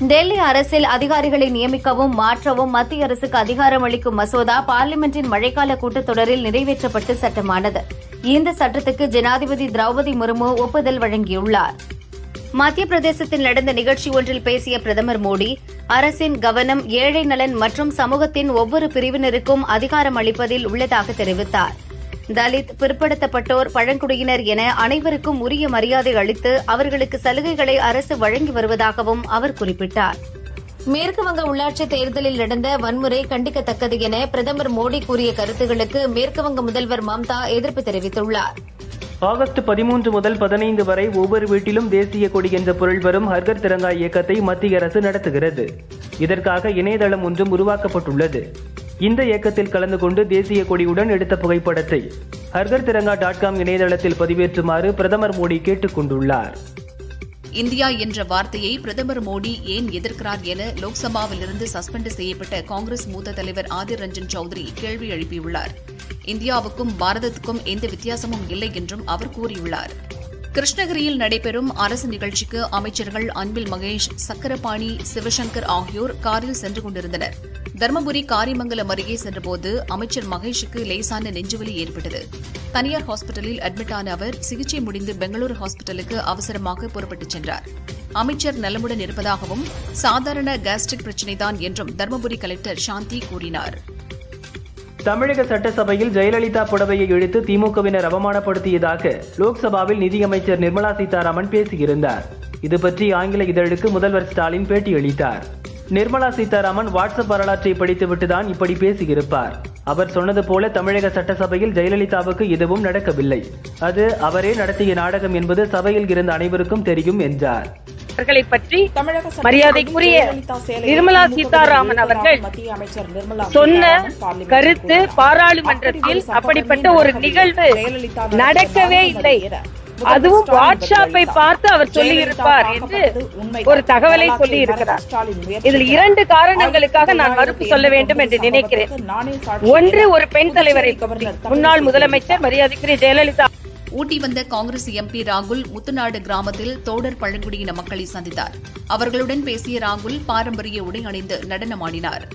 டெல்லி அரசில் அதிகாரிகளை நியமிக்கவும் மாற்றவும் மத்திய அரசுக்கு அதிகாரம் அளிக்கும் மசோதா பார்லிமெண்டின் மழைக்கால கூட்டத்தொடரில் நிறைவேற்றப்பட்டு சட்டமானது இந்த சட்டத்துக்கு ஜனாதிபதி திரௌபதி முர்மு ஒப்புதல் வழங்கியுள்ளார் மத்திய பிரதேசத்தில் நடந்த நிகழ்ச்சி ஒன்றில் பேசிய பிரதமர் மோடி அரசின் கவனம் ஏழை நலன் மற்றும் சமூகத்தின் ஒவ்வொரு பிரிவினருக்கும் அதிகாரம் அளிப்பதில் உள்ளதாக தெரிவித்தார் தலித் பிற்படுத்தப்பட்டோர் பழங்குடியினர் என அனைவருக்கும் உரிய மரியாதை அளித்து அவர்களுக்கு சலுகைகளை அரசு வழங்கி வருவதாகவும் அவர் குறிப்பிட்டார் மேற்குவங்க உள்ளாட்சி தேர்தலில் நடந்த வன்முறை கண்டிக்கத்தக்கது என பிரதமர் மோடி கூறிய கருத்துகளுக்கு மேற்குவங்க முதல்வர் மம்தா எதிர்ப்பு தெரிவித்துள்ளார் ஆகஸ்ட் பதிமூன்று முதல் பதினைந்து வரை ஒவ்வொரு வீட்டிலும் தேசிய கொடி என்ற பொருள் வரும் ஹர்கர் திரங்கா இயக்கத்தை மத்திய அரசு நடத்துகிறது இதற்காக இணையதளம் ஒன்றும் உருவாக்கப்பட்டுள்ளது இந்த இயக்கத்தில் கலந்து கொண்டு தேசிய கொடியுடன் எடுத்த புகைப்படத்தை ஹர்கர் திரங்கா டாட் காம் இணையதளத்தில் பதிவேற்றுமாறு பிரதமர் மோடி கேட்டுக் கொண்டுள்ளார் இந்தியா என்ற வார்த்தையை பிரதமர் மோடி ஏன் எதிர்க்கிறார் என லோக்சபாவிலிருந்து சஸ்பெண்ட் செய்யப்பட்ட காங்கிரஸ் மூத்த தலைவர் ஆதிர் ரஞ்சன் சௌத்ரி கேள்வி எழுப்பியுள்ளார் இந்தியாவுக்கும் பாரதத்துக்கும் எந்த வித்தியாசமும் இல்லை என்றும் அவர் கூறியுள்ளார் கிருஷ்ணகிரியில் நடைபெறும் அரசு நிகழ்ச்சிக்கு அமைச்சர்கள் அன்பில் மகேஷ் சக்கரபாணி சிவசங்கர் ஆகியோர் காரில் சென்று கொண்டிருந்தனர் தருமபுரி காரிமங்கலம் அருகே சென்றபோது அமைச்சர் மகேஷுக்கு லேசான நெஞ்சுவலி ஏற்பட்டது தனியார் ஹாஸ்பிட்டலில் அட்மிட் ஆன அவர் சிகிச்சை முடிந்து பெங்களூரு ஹாஸ்பிட்டலுக்கு அவசரமாக புறப்பட்டுச் சென்றார் அமைச்சர் நலமுடன் இருப்பதாகவும் சாதாரண கேஸ்ட்ரிக் பிரச்சினைதான் என்றும் தருமபுரி கலெக்டர் சாந்தி கூறினார் தமிழக சட்டசபையில் ஜெயலலிதா புடவையை இழுத்து திமுகவினர் அவமானப்படுத்தியதாக லோக்சபாவில் நிதியமைச்சர் நிர்மலா சீதாராமன் பேசியிருந்தார் இது பற்றி ஆங்கில இதழுக்கு முதல்வர் ஸ்டாலின் பேட்டியளித்தார் நிர்மலா சீதாராமன் வாட்ஸ்அப் வரலாற்றை படித்துவிட்டுதான் இப்படி பேசியிருப்பார் அவர் சொன்னது போல தமிழக சட்டசபையில் ஜெயலலிதாவுக்கு எதுவும் நடக்கவில்லை அது அவரே நடத்திய நாடகம் என்பது சபையில் இருந்த அனைவருக்கும் தெரியும் என்றார் அவர்களை பற்றி தமிழக சட்டசபையில் மரியாதைக்குரிய ஜெயலலிதா சேலையை நிர்மலா திமுக சீதாராமன் அவர்கள் மத்திய அமைச்சர் நிர்மலா சொன்ன சீதாராமன் பார்லிமென்ட்டில் கருத்து கூறினார். பாராளுமன்றத்தில் அப்படி அப்படிப்பட்ட ஒரு நடக்கவில்லை. நிகழ்வு ஜெயலலிதா நடக்கவே இல்லை அதுவும் வாட்ஸ்அப்பை பார்த்து அவர் சொல்லி இருப்பார் என்று ஒரு தகவலை சொல்லி இருக்கிறார் இதில் இரண்டு காரணங்களுக்காக நான் மறுப்பு சொல்ல வேண்டும் என்று நினைக்கிறேன் ஒன்று ஒரு பெண் தலைவரை பற்றி முன்னாள் முதலமைச்சர் மரியாதைக்குரிய ஜெயலலிதா ஊட்டி வந்த காங்கிரஸ் எம்பி ராகுல் முத்துநாடு கிராமத்தில் தோடர் பழங்குடியின மக்களை சந்தித்தார் அவர்களுடன் பேசிய ராகுல் பாரம்பரிய உடை அணிந்து நடனமாடினார்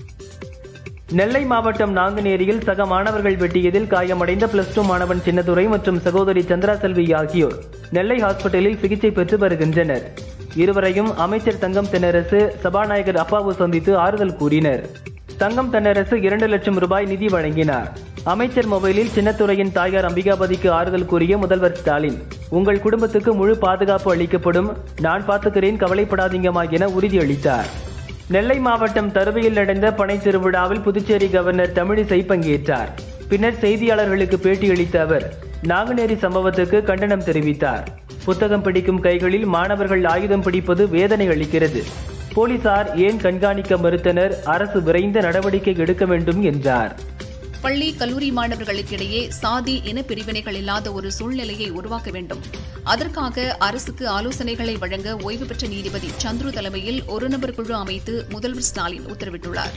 நெல்லை மாவட்டம் நாங்குநேரியில் சக மாணவர்கள் வெட்டியதில் காயமடைந்த பிளஸ் டூ மாணவன் சின்னதுரை மற்றும் சகோதரி சந்திரா செல்வி ஆகியோர் நெல்லை ஹாஸ்பிட்டலில் சிகிச்சை பெற்று வருகின்றனர் இருவரையும் அமைச்சர் தங்கம் தென்னரசு சபாநாயகர் அப்பாவு சந்தித்து ஆறுதல் கூறினர் தங்கம் தென்னரசு இரண்டு லட்சம் ரூபாய் நிதி வழங்கினார் அமைச்சர் மொபைலில் சின்னத்துறையின் தாயார் அம்பிகாபதிக்கு ஆறுதல் கூறிய முதல்வர் ஸ்டாலின் உங்கள் குடும்பத்துக்கு முழு பாதுகாப்பு அளிக்கப்படும் நான் பார்த்துக்கிறேன் கவலைப்படாதீங்கம்மா என உறுதியளித்தார் நெல்லை மாவட்டம் தருவையில் நடந்த பனை திருவிழாவில் புதுச்சேரி கவர்னர் தமிழிசை பங்கேற்றார் பின்னர் செய்தியாளர்களுக்கு பேட்டியளித்த அவர் நாங்குநேரி சம்பவத்துக்கு கண்டனம் தெரிவித்தார் புத்தகம் பிடிக்கும் கைகளில் மாணவர்கள் ஆயுதம் பிடிப்பது வேதனை அளிக்கிறது போலீசார் ஏன் கண்காணிக்க மறுத்தனர் அரசு விரைந்த நடவடிக்கை எடுக்க வேண்டும் என்றார் பள்ளி கல்லூரி மாணவர்களுக்கிடையே சாதி இன பிரிவினைகள் இல்லாத ஒரு சூழ்நிலையை உருவாக்க வேண்டும் அதற்காக அரசுக்கு ஆலோசனைகளை வழங்க ஓய்வு பெற்ற நீதிபதி சந்துரு தலைமையில் ஒரு நபர் குழு அமைத்து முதல்வர் ஸ்டாலின் உத்தரவிட்டுள்ளார்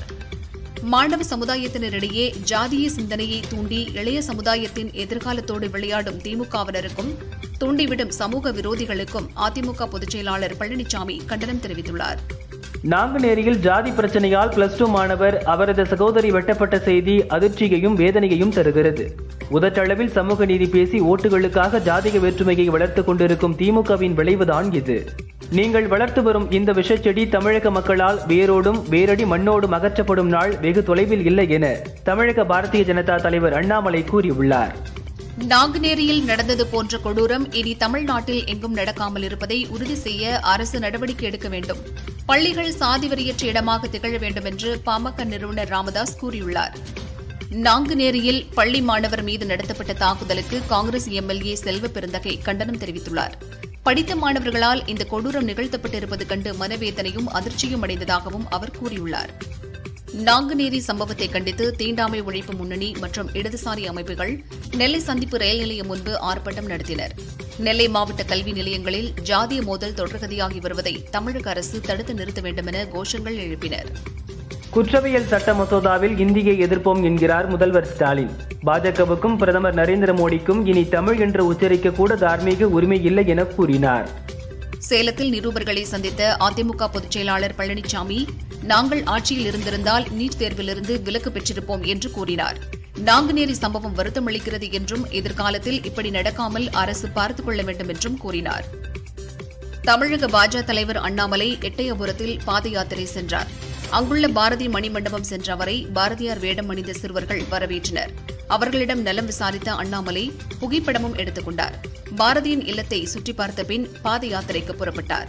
மாணவ சமுதாயத்தினரிடையே ஜாதிய சிந்தனையை தூண்டி இளைய சமுதாயத்தின் எதிர்காலத்தோடு விளையாடும் திமுகவினருக்கும் தூண்டிவிடும் சமூக விரோதிகளுக்கும் அதிமுக பொதுச் செயலாளர் பழனிசாமி கண்டனம் தெரிவித்துள்ளார் நாங்குநேரியில் ஜாதி பிரச்சனையால் பிளஸ் டூ மாணவர் அவரது சகோதரி வெட்டப்பட்ட செய்தி அதிர்ச்சியையும் வேதனையையும் தருகிறது உதட்டளவில் சமூக நீதி பேசி ஓட்டுகளுக்காக ஜாதிக வேற்றுமையை வளர்த்துக் கொண்டிருக்கும் திமுகவின் விளைவுதான் இது நீங்கள் வளர்த்து வரும் இந்த விஷச்செடி தமிழக மக்களால் வேரோடும் வேரடி மண்ணோடும் அகற்றப்படும் நாள் வெகு தொலைவில் இல்லை என தமிழக பாரதிய ஜனதா தலைவர் அண்ணாமலை கூறியுள்ளார் நாங்குநேரியில் நடந்தது போன்ற கொடூரம் இனி தமிழ்நாட்டில் எங்கும் நடக்காமல் இருப்பதை உறுதி செய்ய அரசு நடவடிக்கை எடுக்க வேண்டும் பள்ளிகள் சாதி வெறியற்ற இடமாக திகழ வேண்டும் என்று பாமக நிறுவனர் ராமதாஸ் கூறியுள்ளார் நாங்குநேரியில் பள்ளி மாணவர் மீது நடத்தப்பட்ட தாக்குதலுக்கு காங்கிரஸ் எம்எல்ஏ செல்வ பெருந்தகை கண்டனம் தெரிவித்துள்ளார் படித்த மாணவர்களால் இந்த கொடூரம் நிகழ்த்தப்பட்டிருப்பது கண்டு மனவேதனையும் அதிர்ச்சியும் அடைந்ததாகவும் அவர் கூறியுள்ளார் நாங்குநேரி சம்பவத்தை கண்டித்து தீண்டாமை ஒழிப்பு முன்னணி மற்றும் இடதுசாரி அமைப்புகள் நெல்லை சந்திப்பு ரயில் நிலையம் முன்பு ஆர்ப்பாட்டம் நடத்தினர் நெல்லை மாவட்ட கல்வி நிலையங்களில் ஜாதிய மோதல் தொடர்கதையாகி வருவதை தமிழக அரசு தடுத்து நிறுத்த வேண்டுமென கோஷங்கள் எழுப்பினர் குற்றவியல் சட்ட மசோதாவில் இந்தியை எதிர்ப்போம் என்கிறார் முதல்வர் ஸ்டாலின் பாஜகவுக்கும் பிரதமர் நரேந்திர மோடிக்கும் இனி தமிழ் என்று உச்சரிக்க கூட தார்மீக உரிமை இல்லை என கூறினார் சேலத்தில் நிருபர்களை சந்தித்த அதிமுக பொதுச் செயலாளர் பழனிசாமி நாங்கள் ஆட்சியில் இருந்திருந்தால் நீட் தேர்விலிருந்து விலக்கு பெற்றிருப்போம் என்று கூறினார் நாங்குநேரி சம்பவம் வருத்தமளிக்கிறது என்றும் எதிர்காலத்தில் இப்படி நடக்காமல் அரசு பார்த்துக் கொள்ள வேண்டும் என்றும் கூறினார் தமிழக பாஜக தலைவர் அண்ணாமலை எட்டயபுரத்தில் பாத யாத்திரை சென்றார் அங்குள்ள பாரதி மணிமண்டபம் சென்ற அவரை பாரதியார் வேடம் அணிந்த சிறுவர்கள் வரவேற்றனர் அவர்களிடம் நலம் விசாரித்த அண்ணாமலை புகைப்படமும் எடுத்துக் கொண்டார் பாரதியின் இல்லத்தை சுற்றி பார்த்த பின் பாத யாத்திரைக்கு புறப்பட்டார்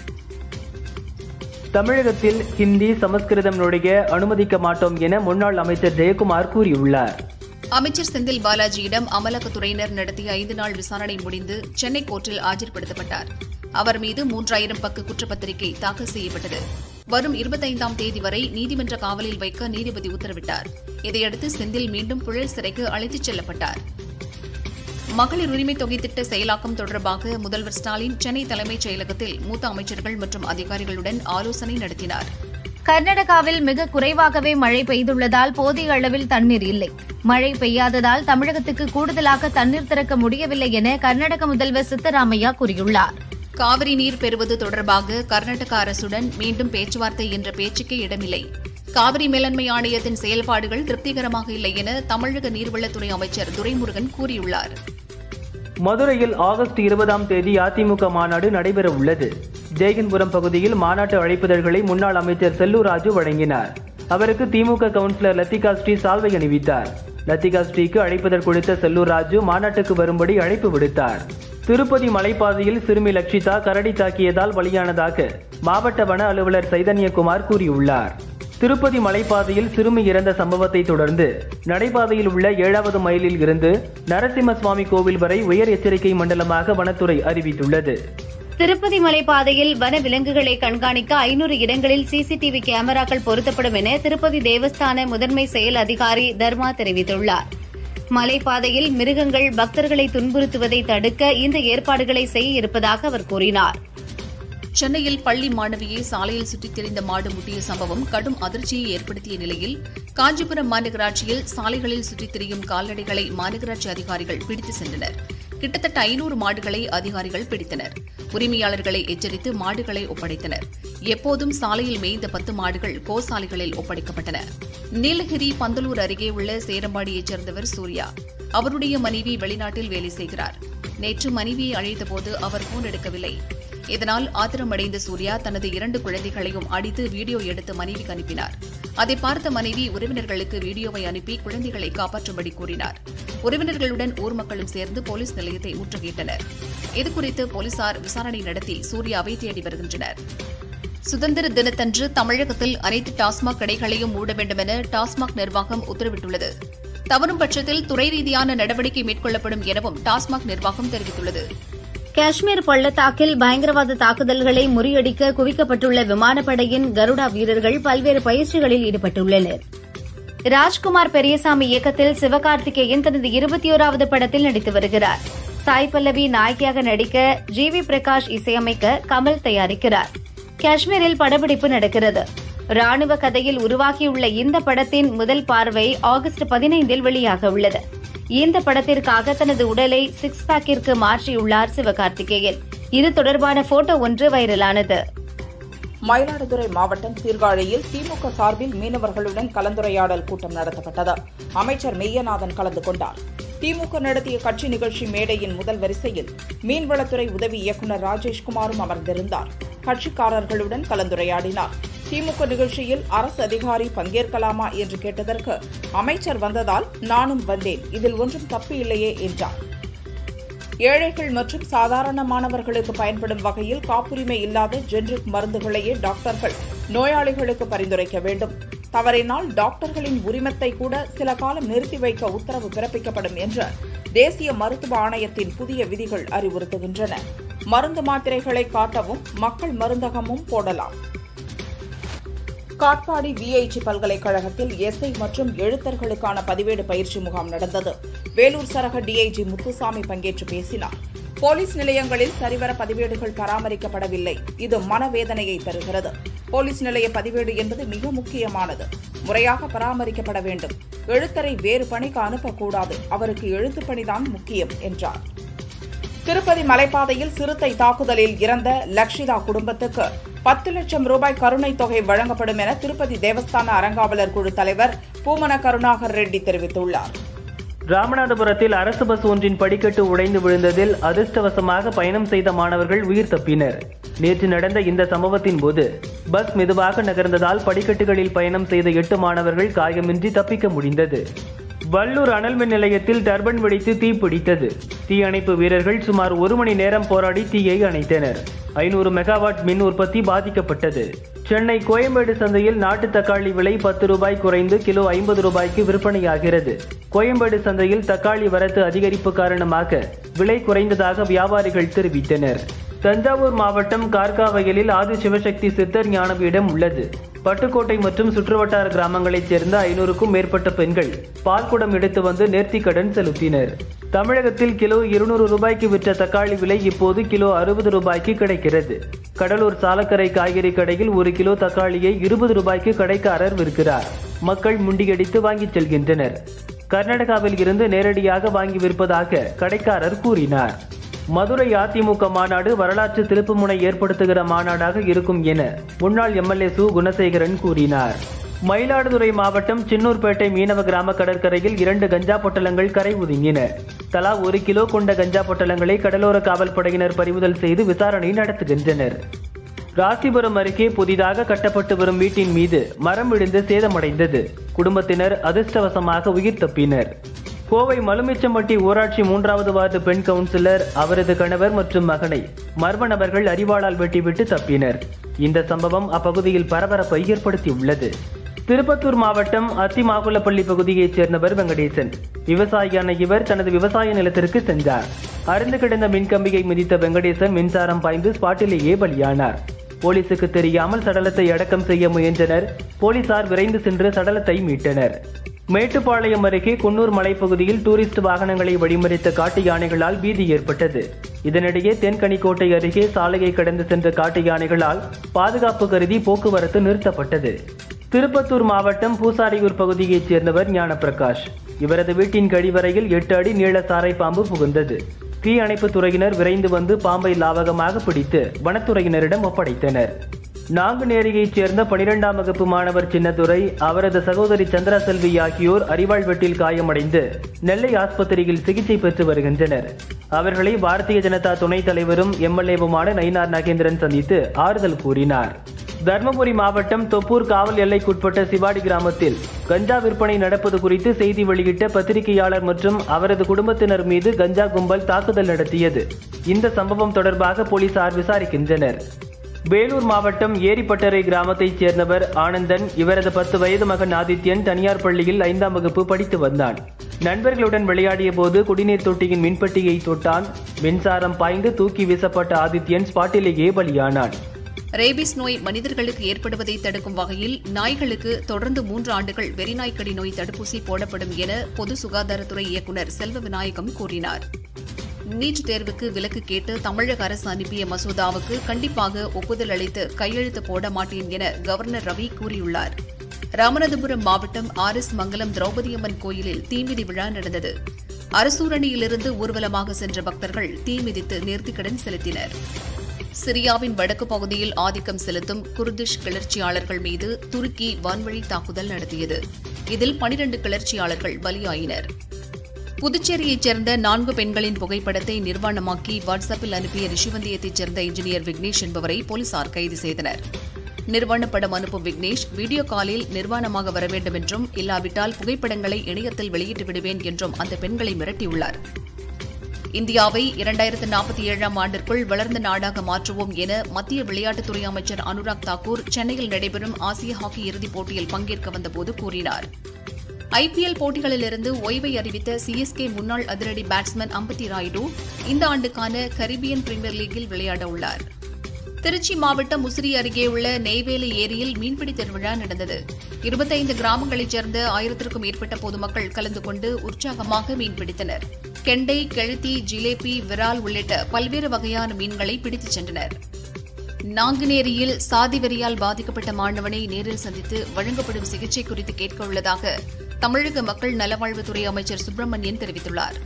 தமிழகத்தில் ஹிந்தி சமஸ்கிருதம் நுழைய அனுமதிக்க மாட்டோம் என முன்னாள் அமைச்சர் ஜெயக்குமார் கூறியுள்ளார் அமைச்சர் செந்தில் பாலாஜியிடம் அமலாக்கத்துறையினர் நடத்திய ஐந்து நாள் விசாரணை முடிந்து சென்னை கோர்ட்டில் ஆஜர்படுத்தப்பட்டார் அவர் மீது மூன்றாயிரம் பக்க குற்றப்பத்திரிகை தாக்கல் செய்யப்பட்டது வரும் இருபத்தைந்தாம் தேதி வரை நீதிமன்ற காவலில் வைக்க நீதிபதி உத்தரவிட்டார் இதையடுத்து செந்தில் மீண்டும் புழல் சிறைக்கு அழைத்துச் செல்லப்பட்டார் மகளிர் உரிமை தொகை திட்ட செயலாக்கம் தொடர்பாக முதல்வர் ஸ்டாலின் சென்னை தலைமைச் செயலகத்தில் மூத்த அமைச்சர்கள் மற்றும் அதிகாரிகளுடன் ஆலோசனை நடத்தினார் கர்நாடகாவில் மிக குறைவாகவே மழை பெய்துள்ளதால் போதிய அளவில் தண்ணீர் இல்லை மழை பெய்யாததால் தமிழகத்துக்கு கூடுதலாக தண்ணீர் திறக்க முடியவில்லை என கர்நாடக முதல்வர் சித்தராமையா கூறியுள்ளார் காவிரி நீர் பெறுவது தொடர்பாக கர்நாடக அரசுடன் மீண்டும் பேச்சுவார்த்தை என்ற பேச்சுக்கே இடமில்லை காவிரி மேலாண்மை ஆணையத்தின் செயல்பாடுகள் திருப்திகரமாக இல்லை என தமிழக நீர்வளத்துறை அமைச்சர் துரைமுருகன் கூறியுள்ளார் மதுரையில் ஆகஸ்ட் இருபதாம் தேதி அதிமுக மாநாடு நடைபெற உள்ளது ஜெயகன்புரம் பகுதியில் மாநாட்டு அழைப்புதழ்களை முன்னாள் அமைச்சர் செல்லூர் ராஜு வழங்கினார் அவருக்கு திமுக கவுன்சிலர் லத்திகா ஸ்ரீ சால்வை அணிவித்தார் லத்திகா ஸ்ரீக்கு அழைப்புதழ் கொடுத்த செல்லூர் ராஜு மாநாட்டுக்கு வரும்படி அழைப்பு விடுத்தார் திருப்பதி மலைப்பாதையில் சிறுமி லக்ஷிதா கரடி தாக்கியதால் பலியானதாக மாவட்ட வன அலுவலர் சைதன்யகுமார் கூறியுள்ளார் திருப்பதி மலைப்பாதையில் சிறுமி இறந்த சம்பவத்தை தொடர்ந்து நடைபாதையில் உள்ள ஏழாவது மைலில் இருந்து நரசிம்ம சுவாமி கோவில் வரை உயர் எச்சரிக்கை மண்டலமாக வனத்துறை அறிவித்துள்ளது திருப்பதி மலை பாதையில் வன விலங்குகளை கண்காணிக்க ஐநூறு இடங்களில் சிசிடிவி கேமராக்கள் பொருத்தப்படும் என திருப்பதி தேவஸ்தான முதன்மை செயல் அதிகாரி தர்மா தெரிவித்துள்ளார் மலைப்பாதையில் மிருகங்கள் பக்தர்களை துன்புறுத்துவதை தடுக்க இந்த ஏற்பாடுகளை செய்ய இருப்பதாக அவர் கூறினார் சென்னையில் பள்ளி மாணவியை சாலையில் சுற்றித் திரிந்த மாடு முட்டிய சம்பவம் கடும் அதிர்ச்சியை ஏற்படுத்திய நிலையில் காஞ்சிபுரம் மாநகராட்சியில் சாலைகளில் சுற்றித் திரியும் கால்நடைகளை மாநகராட்சி அதிகாரிகள் பிடித்து சென்றனர் கிட்டத்தட்ட ஐநூறு மாடுகளை அதிகாரிகள் பிடித்தனர் உரிமையாளர்களை எச்சரித்து மாடுகளை ஒப்படைத்தனர் எப்போதும் சாலையில் மேய்ந்த பத்து மாடுகள் கோசாலைகளில் ஒப்படைக்கப்பட்டன நீலகிரி பந்தலூர் அருகே உள்ள சேரம்பாடியைச் சேர்ந்தவர் சூர்யா அவருடைய மனைவி வெளிநாட்டில் வேலை செய்கிறார் நேற்று மனைவியை அழைத்தபோது அவர் போன் எடுக்கவில்லை இதனால் ஆத்திரமடைந்த சூர்யா தனது இரண்டு குழந்தைகளையும் அடித்து வீடியோ எடுத்து மனைவிக்கு அனுப்பினார் அதை பார்த்த மனைவி உறவினர்களுக்கு வீடியோவை அனுப்பி குழந்தைகளை காப்பாற்றும்படி கூறினார் உறவினர்களுடன் ஊர் மக்களும் சேர்ந்து போலீஸ் நிலையத்தை முற்றுகையிட்டனர் இதுகுறித்து போலீசார் விசாரணை நடத்தி சூர்யாவை தேடி வருகின்றனர் சுதந்திர தினத்தன்று தமிழகத்தில் அனைத்து டாஸ்மாக் கடைகளையும் மூட வேண்டும் என டாஸ்மாக் நிர்வாகம் உத்தரவிட்டுள்ளது தவறும் பட்சத்தில் துறை ரீதியான நடவடிக்கை மேற்கொள்ளப்படும் எனவும் டாஸ்மாக் நிர்வாகம் தெரிவித்துள்ளது காஷ்மீர் பள்ளத்தாக்கில் பயங்கரவாத தாக்குதல்களை முறியடிக்க குவிக்கப்பட்டுள்ள விமானப்படையின் கருடா வீரர்கள் பல்வேறு பயிற்சிகளில் ஈடுபட்டுள்ளனர் ராஜ்குமார் பெரியசாமி இயக்கத்தில் சிவகார்த்திகேயன் தனது இருபத்தி ஓராவது படத்தில் நடித்து வருகிறார் சாய் பல்லவி நாயகியாக நடிக்க ஜி வி பிரகாஷ் இசையமைக்க கமல் தயாரிக்கிறார் காஷ்மீரில் படப்பிடிப்பு நடக்கிறது ராணுவ கதையில் உருவாகியுள்ள இந்த படத்தின் முதல் பார்வை ஆகஸ்ட் பதினைந்தில் வெளியாக உள்ளது இந்த படத்திற்காக தனது உடலை சிக்ஸ் பேக்கிற்கு மாற்றியுள்ளார் சிவகார்த்திகேயன் இது தொடர்பான போட்டோ ஒன்று வைரலானது மயிலாடுதுறை மாவட்டம் சீர்காழியில் திமுக சார்பில் மீனவர்களுடன் கலந்துரையாடல் கூட்டம் நடத்தப்பட்டது அமைச்சர் மெய்யநாதன் கலந்து கொண்டார் திமுக நடத்திய கட்சி நிகழ்ச்சி மேடையின் முதல் வரிசையில் மீன்வளத்துறை உதவி இயக்குநர் ராஜேஷ்குமாரும் அமர்ந்திருந்தார் கட்சிக்காரர்களுடன் கலந்துரையாடினார் திமுக நிகழ்ச்சியில் அரசு அதிகாரி பங்கேற்கலாமா என்று கேட்டதற்கு அமைச்சர் வந்ததால் நானும் வந்தேன் இதில் ஒன்றும் தப்பு இல்லையே என்றார் ஏழைகள் மற்றும் சாதாரணமானவர்களுக்கு பயன்படும் வகையில் காப்புரிமை இல்லாத ஜெனரிக் மருந்துகளையே டாக்டர்கள் நோயாளிகளுக்கு பரிந்துரைக்க வேண்டும் தவறினால் டாக்டர்களின் உரிமத்தை கூட சில காலம் நிறுத்தி வைக்க உத்தரவு பிறப்பிக்கப்படும் என்று தேசிய மருத்துவ ஆணையத்தின் புதிய விதிகள் அறிவுறுத்துகின்றன மருந்து மாத்திரைகளை காட்டவும் மக்கள் மருந்தகமும் போடலாம் காட்பாடி விஐடி பல்கலைக்கழகத்தில் எஸ்ஐ மற்றும் எழுத்தர்களுக்கான பதிவேடு பயிற்சி முகாம் நடந்தது வேலூர் சரக டிஐஜி முத்துசாமி பங்கேற்று பேசினார் போலீஸ் நிலையங்களில் சரிவர பதிவேடுகள் பராமரிக்கப்படவில்லை இது மனவேதனையை தருகிறது போலீஸ் நிலைய பதிவேடு என்பது மிக முக்கியமானது முறையாக பராமரிக்கப்பட வேண்டும் எழுத்தரை வேறு பணிக்கு அனுப்பக்கூடாது அவருக்கு எழுத்துப் பணிதான் முக்கியம் என்றார் திருப்பதி மலைப்பாதையில் சிறுத்தை தாக்குதலில் இறந்த லக்ஷிதா குடும்பத்துக்கு பத்து லட்சம் ரூபாய் கருணை தொகை வழங்கப்படும் என திருப்பதி தேவஸ்தான அறங்காவலர் குழு தலைவர் பூமன கருணாகர் ரெட்டி தெரிவித்துள்ளார் ராமநாதபுரத்தில் அரசு பஸ் ஒன்றின் படிக்கட்டு உடைந்து விழுந்ததில் அதிர்ஷ்டவசமாக பயணம் செய்த மாணவர்கள் உயிர் தப்பினர் நேற்று நடந்த இந்த சம்பவத்தின் போது பஸ் மெதுவாக நகர்ந்ததால் படிக்கட்டுகளில் பயணம் செய்த எட்டு மாணவர்கள் காயமின்றி தப்பிக்க முடிந்தது வள்ளூர் அனல் மின் நிலையத்தில் டர்பன் வெடித்து தீ பிடித்தது தீயணைப்பு வீரர்கள் சுமார் ஒரு மணி நேரம் போராடி தீயை அணைத்தனர் ஐநூறு மெகாவாட் மின் உற்பத்தி பாதிக்கப்பட்டது சென்னை கோயம்பேடு சந்தையில் நாட்டு தக்காளி விலை பத்து ரூபாய் குறைந்து கிலோ ஐம்பது ரூபாய்க்கு விற்பனையாகிறது கோயம்பேடு சந்தையில் தக்காளி வரத்து அதிகரிப்பு காரணமாக விலை குறைந்ததாக வியாபாரிகள் தெரிவித்தனர் தஞ்சாவூர் மாவட்டம் கார்காவயலில் ஆதி சிவசக்தி சித்தர் ஞானபீடம் உள்ளது பட்டுக்கோட்டை மற்றும் சுற்றுவட்டார கிராமங்களைச் சேர்ந்த ஐநூறுக்கும் மேற்பட்ட பெண்கள் பால்குடம் எடுத்து வந்து நேர்த்திக்கடன் செலுத்தினர் தமிழகத்தில் கிலோ இருநூறு ரூபாய்க்கு விற்ற தக்காளி விலை இப்போது கிலோ அறுபது ரூபாய்க்கு கிடைக்கிறது கடலூர் சாலக்கரை காய்கறி கடையில் ஒரு கிலோ தக்காளியை இருபது ரூபாய்க்கு கடைக்காரர் விற்கிறார் மக்கள் முண்டியடித்து வாங்கிச் செல்கின்றனர் கர்நாடகாவில் இருந்து நேரடியாக வாங்கி விற்பதாக கடைக்காரர் கூறினார் மதுரை அதிமுக மாநாடு வரலாற்று திருப்புமுனை ஏற்படுத்துகிற மாநாடாக இருக்கும் என முன்னாள் எம்எல்ஏ சு குணசேகரன் கூறினார் மயிலாடுதுறை மாவட்டம் சின்னூர்பேட்டை மீனவ கிராம கடற்கரையில் இரண்டு கஞ்சா பொட்டலங்கள் கரை ஒதுங்கின தலா ஒரு கிலோ கொண்ட கஞ்சா பொட்டலங்களை கடலோர காவல் படையினர் பறிமுதல் செய்து விசாரணை நடத்துகின்றனர் ராசிபுரம் அருகே புதிதாக கட்டப்பட்டு வரும் வீட்டின் மீது மரம் விழுந்து சேதமடைந்தது குடும்பத்தினர் அதிர்ஷ்டவசமாக உயிர் தப்பினர் கோவை மலுமிச்சம்பட்டி ஊராட்சி மூன்றாவது வார்டு பெண் கவுன்சிலர் அவரது கணவர் மற்றும் மகனை மர்ம நபர்கள் அறிவாளால் வெட்டிவிட்டு தப்பினர் இந்த சம்பவம் அப்பகுதியில் பரபரப்பை ஏற்படுத்தியுள்ளது திருப்பத்தூர் மாவட்டம் அத்திமாகுலப்பள்ளி பகுதியைச் சேர்ந்தவர் வெங்கடேசன் விவசாயியான இவர் தனது விவசாய நிலத்திற்கு சென்றார் அருந்து கிடந்த மின்கம்பியை மிதித்த வெங்கடேசன் மின்சாரம் பாய்ந்து ஸ்பாட்டிலேயே பலியானார் போலீசுக்கு தெரியாமல் சடலத்தை அடக்கம் செய்ய முயன்றனர் போலீசார் விரைந்து சென்று சடலத்தை மீட்டனர் மேட்டுப்பாளையம் அருகே குன்னூர் மலைப்பகுதியில் டூரிஸ்ட் வாகனங்களை வழிமறித்த காட்டு யானைகளால் பீதி ஏற்பட்டது இதனிடையே தென்கனிக்கோட்டை அருகே சாலையை கடந்து சென்ற காட்டு யானைகளால் பாதுகாப்பு கருதி போக்குவரத்து நிறுத்தப்பட்டது திருப்பத்தூர் மாவட்டம் பூசாரியூர் பகுதியைச் சேர்ந்தவர் ஞானப்பிரகாஷ் இவரது வீட்டின் கழிவறையில் எட்டு அடி நீள சாரை பாம்பு புகுந்தது தீ அணைப்புத் துறையினர் விரைந்து வந்து பாம்பை லாவகமாக பிடித்து வனத்துறையினரிடம் ஒப்படைத்தனர் நாங்குநேரியைச் சேர்ந்த பனிரெண்டாம் வகுப்பு மாணவர் சின்னதுரை அவரது சகோதரி சந்திரா செல்வி ஆகியோர் அரிவாள் வெட்டில் காயமடைந்து நெல்லை ஆஸ்பத்திரியில் சிகிச்சை பெற்று வருகின்றனர் அவர்களை பாரதிய ஜனதா துணைத் தலைவரும் எம்எல்ஏவுமான நயினார் நாகேந்திரன் சந்தித்து ஆறுதல் கூறினார் தர்மபுரி மாவட்டம் தொப்பூர் காவல் எல்லைக்குட்பட்ட சிவாடி கிராமத்தில் கஞ்சா விற்பனை நடப்பது குறித்து செய்தி வெளியிட்ட பத்திரிகையாளர் மற்றும் அவரது குடும்பத்தினர் மீது கஞ்சா கும்பல் தாக்குதல் நடத்தியது இந்த சம்பவம் தொடர்பாக போலீசார் விசாரிக்கின்றனர் வேலூர் மாவட்டம் ஏரிப்பட்டறை கிராமத்தைச் சேர்ந்தவர் ஆனந்தன் இவரது பத்து வயது மகன் ஆதித்யன் தனியார் பள்ளியில் ஐந்தாம் வகுப்பு படித்து வந்தான் நண்பர்களுடன் விளையாடிய போது குடிநீர் தொட்டியின் மின்பட்டியை தொட்டான் மின்சாரம் பாய்ந்து தூக்கி வீசப்பட்ட ஆதித்யன் ஸ்பாட்டிலேயே பலியானான் ரேபிஸ் நோய் மனிதர்களுக்கு ஏற்படுவதை தடுக்கும் வகையில் நாய்களுக்கு தொடர்ந்து மூன்று ஆண்டுகள் வெறிநாய்க்கடி நோய் தடுப்பூசி போடப்படும் என பொது சுகாதாரத்துறை இயக்குநர் செல்வ விநாயகம் கூறினார் நீட் தேர்வுக்கு விலக்கு கேட்டு தமிழக அரசு அனுப்பிய மசோதாவுக்கு கண்டிப்பாக ஒப்புதல் அளித்து கையெழுத்து போட மாட்டேன் என கவர்னர் ரவி கூறியுள்ளார் ராமநாதபுரம் மாவட்டம் ஆர் எஸ் மங்கலம் திரௌபதியம்மன் கோயிலில் தீமிதி விழா நடந்தது அரசூரணியிலிருந்து ஊர்வலமாக சென்ற பக்தர்கள் தீ மிதித்து நேர்த்திக்கடன் செலுத்தினர் சிரியாவின் வடக்கு பகுதியில் ஆதிக்கம் செலுத்தும் குர்திஷ் கிளர்ச்சியாளர்கள் மீது துருக்கி வான்வழி தாக்குதல் நடத்தியது இதில் பனிரண்டு கிளர்ச்சியாளர்கள் பலியாயினர் புதுச்சேரியைச் சேர்ந்த நான்கு பெண்களின் புகைப்படத்தை நிர்வாணமாக்கி வாட்ஸ்அப்பில் அனுப்பிய ரிஷிவந்தியத்தைச் சேர்ந்த இன்ஜினியர் விக்னேஷ் என்பவரை போலீசார் கைது செய்தனர் நிர்வாண படம் அனுப்பும் விக்னேஷ் வீடியோ காலில் நிர்வாணமாக வர வேண்டும் என்றும் இல்லாவிட்டால் புகைப்படங்களை இணையத்தில் வெளியிட்டு விடுவேன் என்றும் அந்த பெண்களை மிரட்டியுள்ளார் இந்தியாவை இரண்டாயிரத்து நாற்பத்தி ஏழாம் ஆண்டிற்குள் வளர்ந்த நாடாக மாற்றுவோம் என மத்திய விளையாட்டுத்துறை அமைச்சர் அனுராக் தாக்கூர் சென்னையில் நடைபெறும் ஆசிய ஹாக்கி இறுதிப் போட்டியில் பங்கேற்க வந்தபோது கூறினார் ஐபிஎல் போட்டிகளிலிருந்து ஓய்வை அறிவித்த சிஎஸ்கே முன்னாள் அதிரடி பேட்ஸ்மேன் அம்பத்தி ராயுடு இந்த ஆண்டுக்கான கரிபியன் பிரீமியர் லீக்கில் விளையாட உள்ளார் திருச்சி மாவட்டம் முசிறி அருகே உள்ள நெய்வேலி ஏரியில் மீன்பிடி திருவிழா நடந்தது இருபத்தைந்து கிராமங்களைச் சேர்ந்த ஆயிரத்திற்கும் மேற்பட்ட பொதுமக்கள் கலந்து கொண்டு உற்சாகமாக மீன்பிடித்தனர் கெண்டை கெழுத்தி ஜிலேபி விரால் உள்ளிட்ட பல்வேறு வகையான மீன்களை பிடித்துச் சென்றனர் நாங்குநேரியில் சாதி வெறியால் பாதிக்கப்பட்ட மாணவனை நேரில் சந்தித்து வழங்கப்படும் சிகிச்சை குறித்து கேட்க உள்ளதாக தமிழக மக்கள் நலவாழ்வுத்துறை அமைச்சர் சுப்பிரமணியன் தெரிவித்துள்ளார்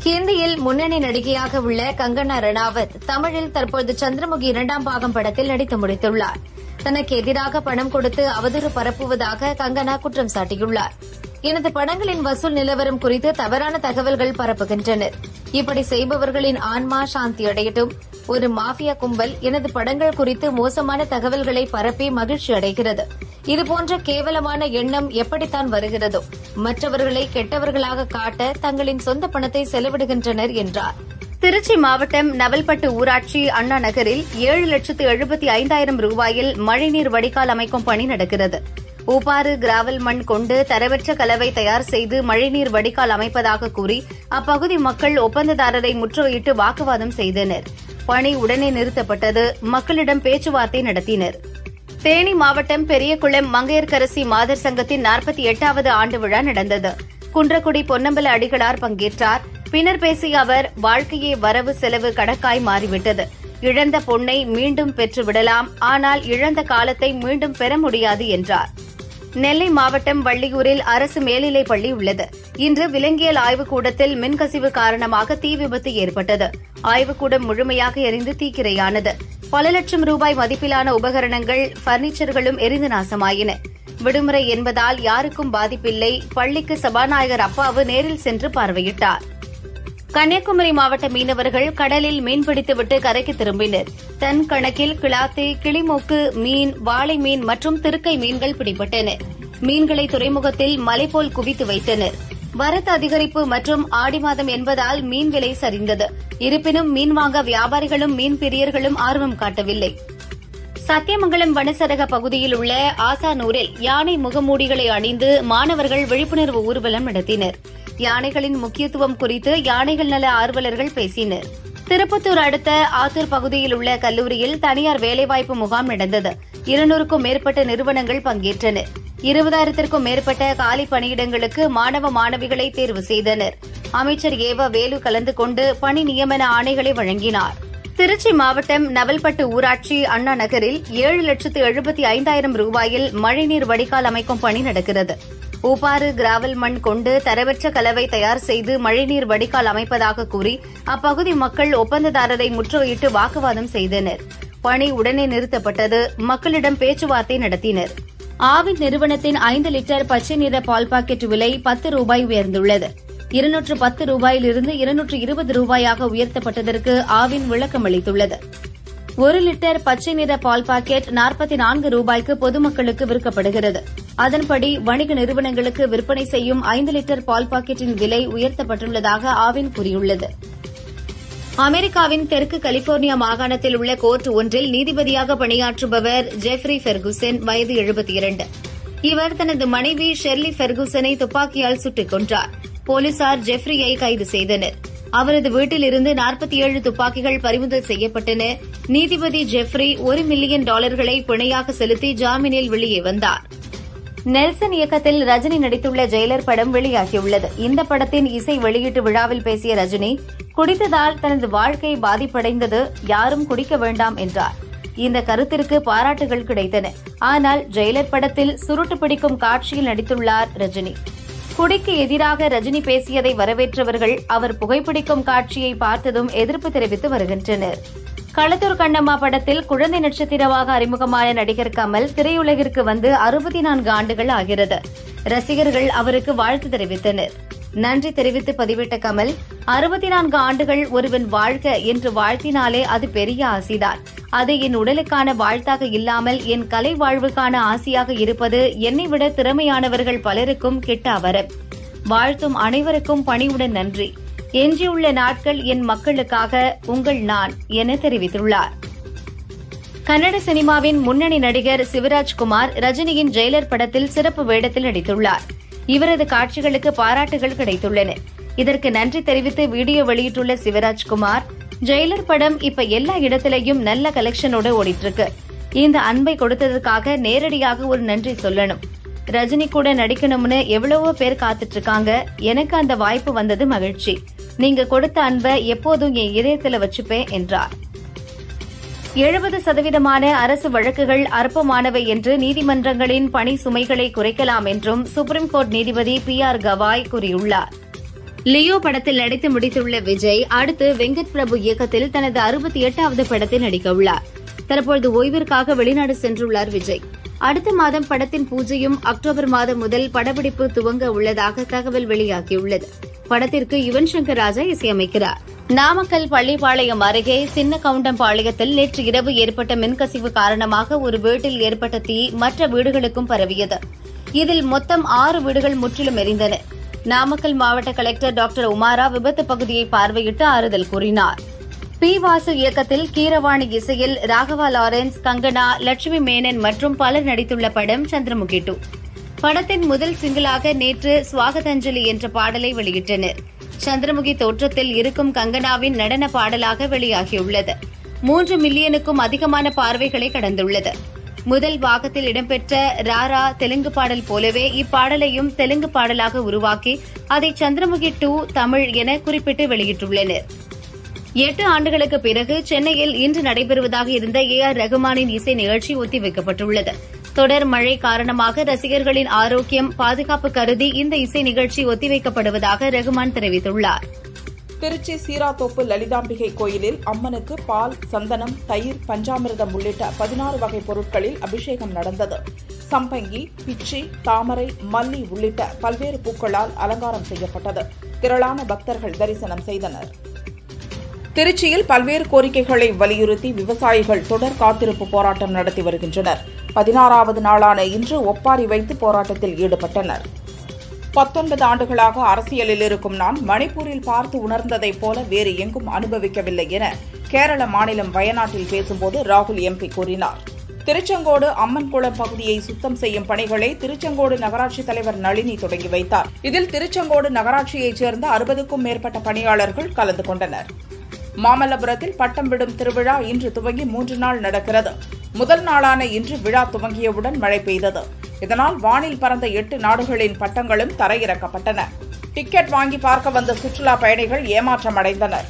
ஹிந்தியில் முன்னணி நடிகையாக உள்ள கங்கனா ரணாவத் தமிழில் தற்போது சந்திரமுகி இரண்டாம் பாகம் படத்தில் நடித்து முடித்துள்ளார் தனக்கு எதிராக பணம் கொடுத்து அவதூறு பரப்புவதாக கங்கனா குற்றம் சாட்டியுள்ளார் எனது படங்களின் வசூல் நிலவரம் குறித்து தவறான தகவல்கள் பரப்புகின்றனர் இப்படி செய்பவர்களின் ஆன்மா சாந்தி அடையட்டும் ஒரு மாஃபியா கும்பல் எனது படங்கள் குறித்து மோசமான தகவல்களை பரப்பி மகிழ்ச்சி அடைகிறது இதுபோன்ற கேவலமான எண்ணம் எப்படித்தான் வருகிறதோ மற்றவர்களை கெட்டவர்களாக காட்ட தங்களின் சொந்த பணத்தை செலவிடுகின்றனர் என்றார் திருச்சி மாவட்டம் நவல்பட்டு ஊராட்சி அண்ணா நகரில் ஏழு லட்சத்து எழுபத்தி ஐந்தாயிரம் ரூபாயில் மழைநீர் வடிகால் அமைக்கும் பணி நடக்கிறது ஊப்பாறு கிராவல் மண் கொண்டு தரவற்ற கலவை தயார் செய்து மழைநீர் வடிகால் அமைப்பதாக கூறி அப்பகுதி மக்கள் ஒப்பந்ததாரரை முற்றுகையிட்டு வாக்குவாதம் செய்தனர் பணி உடனே நிறுத்தப்பட்டது மக்களிடம் பேச்சுவார்த்தை நடத்தினர் தேனி மாவட்டம் பெரியகுளம் மங்கையர்கரசி மாதர் சங்கத்தின் நாற்பத்தி எட்டாவது ஆண்டு விழா நடந்தது குன்றக்குடி பொன்னம்பல அடிகளார் பங்கேற்றார் பின்னர் பேசிய அவர் வாழ்க்கையே வரவு செலவு கணக்காய் மாறிவிட்டது இழந்த பொன்னை மீண்டும் பெற்றுவிடலாம் ஆனால் இழந்த காலத்தை மீண்டும் பெற முடியாது என்றார் நெல்லை மாவட்டம் வள்ளியூரில் அரசு மேல்நிலைப் பள்ளி உள்ளது இன்று விலங்கியல் ஆய்வுக் கூடத்தில் மின்கசிவு காரணமாக தீ விபத்து ஏற்பட்டது ஆய்வுக்கூடம் முழுமையாக எரிந்து தீக்கிரையானது பல லட்சம் ரூபாய் மதிப்பிலான உபகரணங்கள் பர்னிச்சர்களும் எரிந்து நாசமாயின விடுமுறை என்பதால் யாருக்கும் பாதிப்பில்லை பள்ளிக்கு சபாநாயகர் அப்பாவு நேரில் சென்று பார்வையிட்டார் கன்னியாகுமரி மாவட்ட மீனவர்கள் கடலில் மீன்பிடித்துவிட்டு கரைக்கு திரும்பினர் தன் கணக்கில் கிளாத்தி கிளிமூக்கு மீன் வாளை மீன் மற்றும் திருக்கை மீன்கள் பிடிபட்டன மீன்களை துறைமுகத்தில் மலை போல் குவித்து வைத்தனர் வரத்து அதிகரிப்பு மற்றும் ஆடி மாதம் என்பதால் மீன் விலை சரிந்தது இருப்பினும் மீன் வாங்க வியாபாரிகளும் மீன் பிரியர்களும் ஆர்வம் காட்டவில்லை சத்தியமங்கலம் வனசரக பகுதியில் உள்ள ஆசானூரில் யானை முகமூடிகளை அணிந்து மாணவர்கள் விழிப்புணர்வு ஊர்வலம் நடத்தினர் யானைகளின் முக்கியத்துவம் குறித்து யானைகள் நல ஆர்வலர்கள் பேசினர் திருப்பத்தூர் அடுத்த ஆத்தூர் பகுதியில் உள்ள கல்லூரியில் தனியார் வேலைவாய்ப்பு முகாம் நடந்தது இருநூறுக்கும் மேற்பட்ட நிறுவனங்கள் பங்கேற்றன இருபதாயிரத்திற்கும் மேற்பட்ட காலி பணியிடங்களுக்கு மாணவ மாணவிகளை தேர்வு செய்தனர் அமைச்சர் ஏவ வேலு கலந்து கொண்டு பணி நியமன ஆணைகளை வழங்கினார் திருச்சி மாவட்டம் நவல்பட்டு ஊராட்சி அண்ணா நகரில் ஏழு லட்சத்து எழுபத்தி ஐந்தாயிரம் ரூபாயில் மழைநீர் வடிகால் அமைக்கும் பணி நடக்கிறது ஊப்பாறு கிராவல் மண் கொண்டு தரவற்ற கலவை தயார் செய்து மழைநீர் வடிகால் அமைப்பதாக கூறி அப்பகுதி மக்கள் ஒப்பந்ததாரரை முற்றுகையிட்டு வாக்குவாதம் செய்தனர் பணி உடனே நிறுத்தப்பட்டது மக்களிடம் பேச்சுவார்த்தை நடத்தினர் ஆவின் நிறுவனத்தின் ஐந்து லிட்டர் பச்சை நிற பால் பாக்கெட் விலை பத்து ரூபாய் உயர்ந்துள்ளது இருநூற்று பத்து ரூபாயிலிருந்து இருநூற்று இருபது ரூபாயாக உயர்த்தப்பட்டதற்கு ஆவின் விளக்கம் அளித்துள்ளது ஒரு லிட்டர் பச்சை நிற பால் பாக்கெட் நாற்பத்தி நான்கு ரூபாய்க்கு பொதுமக்களுக்கு விற்கப்படுகிறது அதன்படி வணிக நிறுவனங்களுக்கு விற்பனை செய்யும் ஐந்து லிட்டர் பால் பாக்கெட்டின் விலை உயர்த்தப்பட்டுள்ளதாக ஆவின் கூறியுள்ளது அமெரிக்காவின் தெற்கு கலிபோர்னியா மாகாணத்தில் உள்ள கோர்ட் ஒன்றில் நீதிபதியாக பணியாற்றுபவர் ஜெஃப்ரி ஃபெர்குசன் வயது எழுபத்தி இரண்டு இவர் தனது மனைவி ஷெர்லி ஃபெர்குசனை துப்பாக்கியால் சுட்டுக் கொன்றார் போலீசார் ஜெஃப்ரியை கைது செய்தனர் அவரது வீட்டில் இருந்து நாற்பத்தி ஏழு துப்பாக்கிகள் பறிமுதல் செய்யப்பட்டன நீதிபதி ஜெஃப்ரி ஒரு மில்லியன் டாலர்களை பிணையாக செலுத்தி ஜாமீனில் வெளியே வந்தார் நெல்சன் இயக்கத்தில் ரஜினி நடித்துள்ள ஜெயிலர் படம் வெளியாகியுள்ளது இந்த படத்தின் இசை வெளியீட்டு விழாவில் பேசிய ரஜினி குடித்ததால் தனது வாழ்க்கை பாதிப்படைந்தது யாரும் குடிக்க வேண்டாம் என்றார் இந்த கருத்திற்கு பாராட்டுகள் கிடைத்தன ஆனால் ஜெயிலர் படத்தில் சுருட்டு பிடிக்கும் காட்சியில் நடித்துள்ளார் ரஜினி குடிக்கு எதிராக ரஜினி பேசியதை வரவேற்றவர்கள் அவர் புகைப்பிடிக்கும் காட்சியை பார்த்ததும் எதிர்ப்பு தெரிவித்து வருகின்றனர் களத்தூர் கண்ணம்மா படத்தில் குழந்தை நட்சத்திரமாக அறிமுகமான நடிகர் கமல் திரையுலகிற்கு வந்து அறுபத்தி நான்கு ஆண்டுகள் ஆகிறது ரசிகர்கள் அவருக்கு வாழ்த்து தெரிவித்தனர் நன்றி தெரிவித்து பதிவிட்ட கமல் அறுபத்தி நான்கு ஆண்டுகள் ஒருவன் வாழ்க என்று வாழ்த்தினாலே அது பெரிய ஆசிதான் அது என் உடலுக்கான வாழ்த்தாக இல்லாமல் என் கலை வாழ்வுக்கான ஆசையாக இருப்பது என்னை விட திறமையானவர்கள் பலருக்கும் கிட்ட வரம் வாழ்த்தும் அனைவருக்கும் பணிவுடன் நன்றி எஞ்சியுள்ள நாட்கள் என் மக்களுக்காக உங்கள் நான் என தெரிவித்துள்ளார் கன்னட சினிமாவின் முன்னணி நடிகர் சிவராஜ்குமார் ரஜினியின் ஜெயிலர் படத்தில் சிறப்பு வேடத்தில் நடித்துள்ளார் இவரது காட்சிகளுக்கு பாராட்டுகள் கிடைத்துள்ளன இதற்கு நன்றி தெரிவித்து வீடியோ வெளியிட்டுள்ள சிவராஜ்குமார் ஜெயிலர் படம் இப்ப எல்லா இடத்திலையும் நல்ல கலெக்ஷனோட ஓடிட்டு இருக்கு இந்த அன்பை கொடுத்ததற்காக நேரடியாக ஒரு நன்றி சொல்லணும் ரஜினி கூட நடிக்கணும்னு எவ்வளவோ பேர் காத்துட்டு இருக்காங்க எனக்கு அந்த வாய்ப்பு வந்தது மகிழ்ச்சி நீங்க கொடுத்த அன்பை எப்போதும் என் இதயத்துல வச்சுப்பேன் என்றார் எழுபது சதவீதமான அரசு வழக்குகள் அற்பமானவை என்று நீதிமன்றங்களின் பணி சுமைகளை குறைக்கலாம் என்றும் சுப்ரீம் கோர்ட் நீதிபதி பி ஆர் கவாய் கூறியுள்ளார் லியோ படத்தில் நடித்து முடித்துள்ள விஜய் அடுத்து வெங்கட் பிரபு இயக்கத்தில் தனது அறுபத்தி எட்டாவது படத்தில் நடிக்க உள்ளார் தற்பொழுது ஓய்விற்காக வெளிநாடு சென்றுள்ளார் விஜய் அடுத்த மாதம் படத்தின் பூஜையும் அக்டோபர் மாதம் முதல் படப்பிடிப்பு துவங்க உள்ளதாக தகவல் வெளியாகியுள்ளது படத்திற்கு யுவன் சங்கர் ராஜா இசையமைக்கிறார் நாமக்கல் பள்ளிப்பாளையம் அருகே சின்ன கவுண்டம்பாளையத்தில் நேற்று இரவு ஏற்பட்ட மின்கசிவு காரணமாக ஒரு வீட்டில் ஏற்பட்ட தீ மற்ற வீடுகளுக்கும் பரவியது இதில் மொத்தம் ஆறு வீடுகள் முற்றிலும் எரிந்தன நாமக்கல் மாவட்ட கலெக்டர் டாக்டர் உமாரா விபத்து பகுதியை பார்வையிட்டு ஆறுதல் கூறினார் பி வாசு இயக்கத்தில் கீரவாணி இசையில் ராகவா லாரன்ஸ் கங்கனா லட்சுமி மேனன் மற்றும் பலர் நடித்துள்ள படம் சந்திரமுகி டூ படத்தின் முதல் சிங்கிளாக நேற்று சுவாகதஞ்சலி என்ற பாடலை வெளியிட்டனர் சந்திரமுகி தோற்றத்தில் இருக்கும் கங்கனாவின் நடன பாடலாக வெளியாகியுள்ளது மூன்று மில்லியனுக்கும் அதிகமான பார்வைகளை கடந்துள்ளது முதல் பாகத்தில் இடம்பெற்ற ராரா தெலுங்கு பாடல் போலவே இப்பாடலையும் தெலுங்கு பாடலாக உருவாக்கி அதை சந்திரமுகி டூ தமிழ் என குறிப்பிட்டு வெளியிட்டுள்ளனர் எட்டு ஆண்டுகளுக்கு பிறகு சென்னையில் இன்று நடைபெறுவதாக இருந்த ஏ ஆர் ரகுமானின் இசை நிகழ்ச்சி ஒத்திவைக்கப்பட்டுள்ளது தொடர் மழை காரணமாக ரசிகர்களின் ஆரோக்கியம் பாதுகாப்பு கருதி இந்த இசை நிகழ்ச்சி ஒத்திவைக்கப்படுவதாக ரகுமான் தெரிவித்துள்ளார் திருச்சி சீராத்தோப்பு லலிதாம்பிகை கோயிலில் அம்மனுக்கு பால் சந்தனம் தயிர் பஞ்சாமிர்தம் உள்ளிட்ட பதினாறு வகை பொருட்களில் அபிஷேகம் நடந்தது சம்பங்கி பிச்சி தாமரை மல்லி உள்ளிட்ட பல்வேறு பூக்களால் அலங்காரம் செய்யப்பட்டது திரளான பக்தர்கள் தரிசனம் செய்தனர் திருச்சியில் பல்வேறு கோரிக்கைகளை வலியுறுத்தி விவசாயிகள் தொடர் காத்திருப்பு போராட்டம் நடத்தி வருகின்றனர் பதினாறாவது நாளான இன்று ஒப்பாரி வைத்து போராட்டத்தில் ஈடுபட்டனர் பத்தொன்பது ஆண்டுகளாக அரசியலில் இருக்கும் நான் மணிப்பூரில் பார்த்து உணர்ந்ததைப் போல வேறு எங்கும் அனுபவிக்கவில்லை என கேரள மாநிலம் வயநாட்டில் பேசும்போது ராகுல் எம்பி கூறினார் திருச்செங்கோடு அம்மன் குளம் பகுதியை சுத்தம் செய்யும் பணிகளை திருச்செங்கோடு நகராட்சி தலைவர் நளினி தொடங்கி வைத்தார் இதில் திருச்செங்கோடு நகராட்சியைச் சேர்ந்த அறுபதுக்கும் மேற்பட்ட பணியாளர்கள் கலந்து கொண்டனர் மாமல்லபுரத்தில் பட்டம் விடும் திருவிழா இன்று துவங்கி மூன்று நாள் நடக்கிறது முதல் நாளான இன்று விழா துவங்கியவுடன் மழை பெய்தது இதனால் வானில் பறந்த எட்டு நாடுகளின் பட்டங்களும் தரையிறக்கப்பட்டன டிக்கெட் வாங்கி பார்க்க வந்த சுற்றுலா பயணிகள் ஏமாற்றம் அடைந்தனர்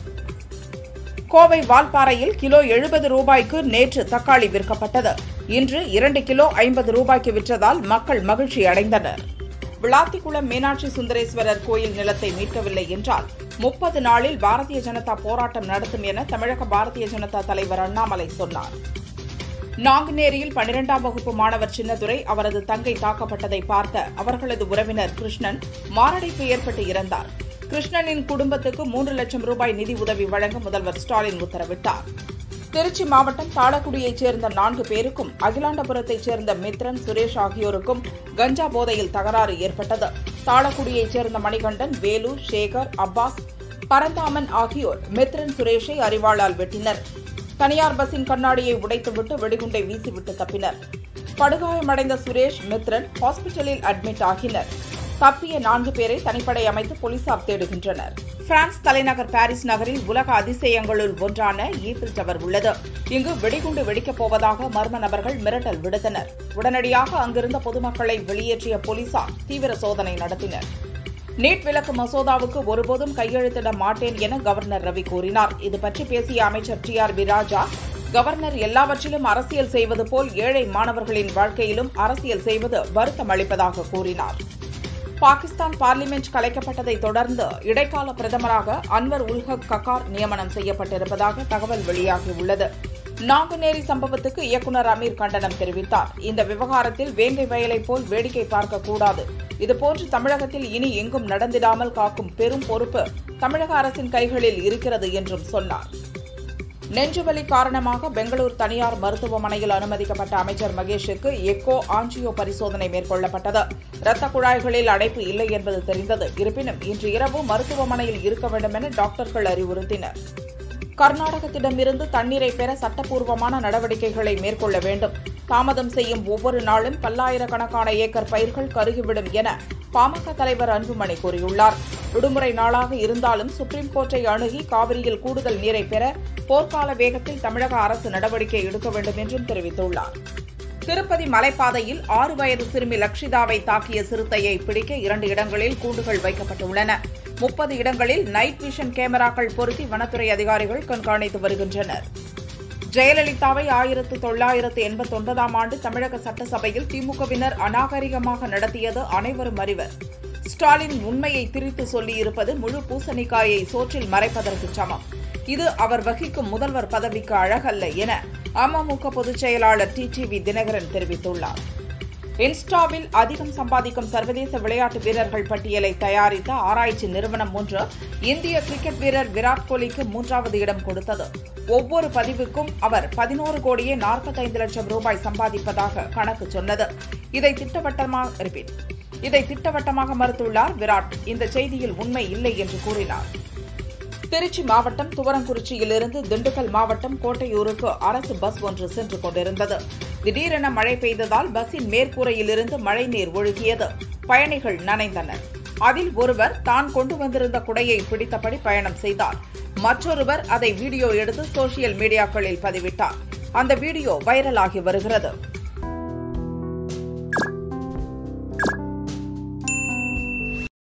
கோவை வால்பாறையில் கிலோ எழுபது ரூபாய்க்கு நேற்று தக்காளி விற்கப்பட்டது இன்று இரண்டு கிலோ ஐம்பது ரூபாய்க்கு விற்றதால் மக்கள் மகிழ்ச்சி அடைந்தனர் விளாத்திக்குளம் மீனாட்சி சுந்தரேஸ்வரர் கோயில் நிலத்தை மீட்கவில்லை என்றால் முப்பது நாளில் பாரதிய ஜனதா போராட்டம் நடத்தும் என தமிழக பாரதிய ஜனதா தலைவர் அண்ணாமலை சொன்னார் நாங்குநேரியில் பன்னிரெண்டாம் வகுப்பு மாணவர் சின்னதுரை அவரது தங்கை தாக்கப்பட்டதை பார்த்த அவர்களது உறவினர் கிருஷ்ணன் மாரடைப்பு ஏற்பட்டு இறந்தார் கிருஷ்ணனின் குடும்பத்துக்கு மூன்று லட்சம் ரூபாய் நிதி உதவி வழங்க முதல்வர் ஸ்டாலின் உத்தரவிட்டார் திருச்சி மாவட்டம் தாளக்குடியைச் சேர்ந்த நான்கு பேருக்கும் அகிலாண்டபுரத்தைச் சேர்ந்த மித்ரன் சுரேஷ் ஆகியோருக்கும் கஞ்சா போதையில் தகராறு ஏற்பட்டது தாளக்குடியைச் சேர்ந்த மணிகண்டன் வேலு சேகர் அப்பாஸ் பரந்தாமன் ஆகியோர் மித்ரன் சுரேஷை அறிவாளால் வெட்டினர் தனியார் பஸ்ஸின் கண்ணாடியை உடைத்துவிட்டு வெடிகுண்டை வீசிவிட்டு தப்பினர் படுகாயமடைந்த சுரேஷ் மித்ரன் ஹாஸ்பிட்டலில் அட்மிட் ஆகினர் தப்பிய நான்கு பேரை தனிப்படை அமைத்து போலீசார் தேடுகின்றனர் பிரான்ஸ் தலைநகர் பாரிஸ் நகரில் உலக அதிசயங்களுள் ஒன்றான ஈஃபில் டவர் உள்ளது இங்கு வெடிகுண்டு வெடிக்கப் போவதாக மர்ம நபர்கள் மிரட்டல் விடுத்தனர் உடனடியாக அங்கிருந்த பொதுமக்களை வெளியேற்றிய போலீசார் தீவிர சோதனை நடத்தினர் நீட் விலக்கு மசோதாவுக்கு ஒருபோதும் கையெழுத்திட மாட்டேன் என கவர்னர் ரவி கூறினார் இது பற்றி பேசிய அமைச்சர் T R B Raja governor எல்லாவற்றிலும் அரசியல் செய்வது போல் ஏழை மாணவர்களின் வாழ்க்கையிலும் அரசியல் செய்வது வருத்தம் அளிப்பதாக கூறினார் பாகிஸ்தான் பார்லிமெண்ட் கலைக்கப்பட்டதை தொடர்ந்து இடைக்கால பிரதமராக அன்வர் உல்ஹக் கக்கார் நியமனம் செய்யப்பட்டிருப்பதாக தகவல் வெளியாகியுள்ளது நாங்குநேரி சம்பவத்துக்கு இயக்குநர் அமீர் கண்டனம் தெரிவித்தார் இந்த விவகாரத்தில் வேங்கை வயலைப் போல் வேடிக்கை பார்க்கக்கூடாது இதுபோன்று தமிழகத்தில் இனி எங்கும் நடந்திடாமல் காக்கும் பெரும் பொறுப்பு தமிழக அரசின் கைகளில் இருக்கிறது என்றும் சொன்னார் நெஞ்சுவலி காரணமாக பெங்களூர் தனியார் மருத்துவமனையில் அனுமதிக்கப்பட்ட அமைச்சர் மகேஷுக்கு எக்கோ ஆஞ்சியோ பரிசோதனை மேற்கொள்ளப்பட்டது இரத்த குழாய்களில் அடைப்பு இல்லை என்பது தெரிந்தது இருப்பினும் இன்று இரவு மருத்துவமனையில் இருக்க வேண்டும் என டாக்டர்கள் அறிவுறுத்தினர் கர்நாடகத்திடமிருந்து தண்ணீரை பெற சட்டப்பூர்வமான நடவடிக்கைகளை மேற்கொள்ள வேண்டும் தாமதம் செய்யும் ஒவ்வொரு நாளும் பல்லாயிரக்கணக்கான ஏக்கர் பயிர்கள் கருகிவிடும் என பாமக தலைவர் அன்புமணி கூறியுள்ளார் விடுமுறை நாளாக இருந்தாலும் சுப்ரீம் கோர்ட்டை அணுகி காவிரியில் கூடுதல் நீரை பெற போர்க்கால வேகத்தில் தமிழக அரசு நடவடிக்கை எடுக்க வேண்டும் என்றும் தெரிவித்துள்ளார் திருப்பதி மலைப்பாதையில் ஆறு வயது சிறுமி லக்ஷிதாவை தாக்கிய சிறுத்தையை பிடிக்க இரண்டு இடங்களில் கூண்டுகள் வைக்கப்பட்டுள்ளன முப்பது இடங்களில் நைட் விஷன் கேமராக்கள் பொருத்தி வனத்துறை அதிகாரிகள் கண்காணித்து வருகின்றனர் ஜெயலலிதாவை ஆயிரத்து தொள்ளாயிரத்து எண்பத்தொன்பதாம் ஆண்டு தமிழக சட்டசபையில் திமுகவினர் அநாகரிகமாக நடத்தியது அனைவரும் அறிவர் ஸ்டாலின் உண்மையை திரித்து சொல்லியிருப்பது முழு பூசணிக்காயை சோற்றில் மறைப்பதற்கு சமம் இது அவர் வகிக்கும் முதல்வர் பதவிக்கு அழகல்ல என அமமுக பொதுச் செயலாளர் டிடிவி தினகரன் தெரிவித்துள்ளார் இன்ஸ்டாவில் அதிகம் சம்பாதிக்கும் சர்வதேச விளையாட்டு வீரர்கள் பட்டியலை தயாரித்த ஆராய்ச்சி நிறுவனம் ஒன்று இந்திய கிரிக்கெட் வீரர் விராட் கோலிக்கு மூன்றாவது இடம் கொடுத்தது ஒவ்வொரு பதிவுக்கும் அவர் பதினோரு கோடியே நாற்பத்தைந்து லட்சம் ரூபாய் சம்பாதிப்பதாக கணக்கு சொன்னது இதை திட்டவட்டமாக ரிப்பீட் இதை திட்டவட்டமாக மறுத்துள்ளார் விராட் இந்த செய்தியில் உண்மை இல்லை என்று கூறினார் திருச்சி மாவட்டம் துவரங்குறிச்சியிலிருந்து திண்டுக்கல் மாவட்டம் கோட்டையூருக்கு அரசு பஸ் ஒன்று சென்று கொண்டிருந்தது திடீரென மழை பெய்ததால் பஸ்ஸின் மேற்கூரையிலிருந்து மழைநீர் ஒழுகியது பயணிகள் நனைந்தனர் அதில் ஒருவர் தான் கொண்டு வந்திருந்த குடையை பிடித்தபடி பயணம் செய்தார் மற்றொருவர் அதை வீடியோ எடுத்து சோசியல் மீடியாக்களில் பதிவிட்டார் அந்த வீடியோ வைரலாகி வருகிறது